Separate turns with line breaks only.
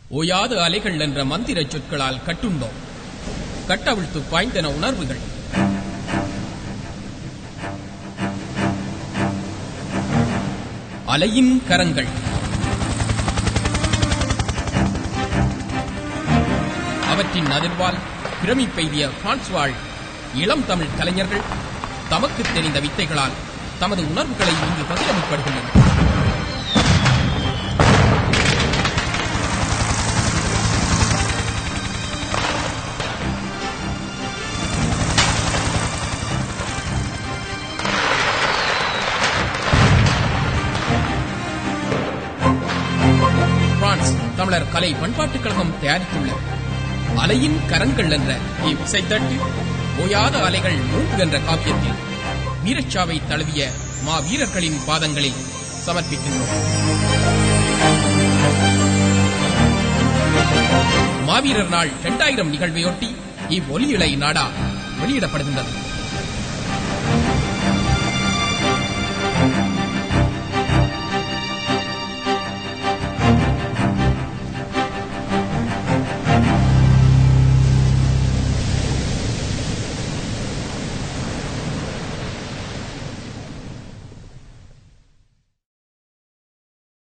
ஓயாத அலைகள் என்ற மந்திர சொற்களால் கட்டுண்டோம் கட்டவிழ்த்து பாய்ந்தன உணர்வுகள் அலையின் கரங்கள் அவற்றின் அதிர்வால் பிரமிப்பெய்திய பிரான்ஸ் வாழ் இளம் தமிழ் கலைஞர்கள் தமக்கு தெரிந்த வித்தைகளால் தமது உணர்வுகளை இங்கு பகிரமிப்படுகின்றனர் பிரான்ஸ் தமிழர் கலை பண்பாட்டுக் கழகம் தயாரித்துள்ள அலையின் கரங்கள் என்ற இவ்விசைத்தட்டு ஓயாத அலைகள் மூன்று என்ற காப்பியத்தில் வீரச்சாவை தழுவிய மா வீரர்களின் பாதங்களில் சமர்ப்பிக்கின்றோம் மாவீரர் நாள் இரண்டாயிரம் நிகழ்வையொட்டி இவ்வொலியிழை நாடா வெளியிடப்படுகின்றது